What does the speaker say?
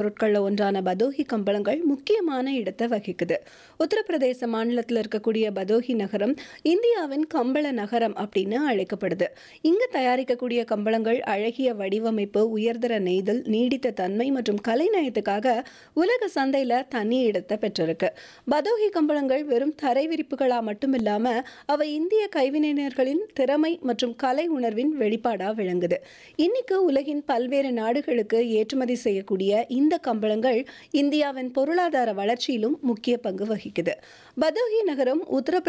பொருட்களில் ஒன்றான பதோஹி கம்பளங்கள் முக்கியமான இடத்தை வகிக்குது உத்தரப்பிரதேச மாநிலத்தில் இருக்கக்கூடிய பதோஹி நகரம் இந்தியாவின் கம்பள நகரம் அப்படின்னு அழைக்கப்படுது இங்கு தயாரிக்கக்கூடிய கம்பளங்கள் அழகிய வடிவமைப்பு உயர்தர நெய்தல் நீடித்த தன்மை மற்றும் கலைநயத்துக்காக உலக சந்தையில தனி இடத்தை பெற்றிருக்கு பதோஹி கம்பளங்கள் வெறும் தரை விரிப்புகளா மட்டும் இல்லாம அவை இந்திய கைவினைஞர்களின் திறமை மற்றும் கலை உணர்வின் வெளிப்பாடா விளங்குது இன்னைக்கு உலகின் பல்வேறு நாடுகளுக்கு ஏற்றுமதி செய்யக்கூடிய இந்த கம்பளங்கள் இந்தியாவின் பொருளாதார வளர்ச்சியிலும் முக்கிய பங்கு வகிக்குது பதோஹி நகரம் உத்தரப்பிரதேச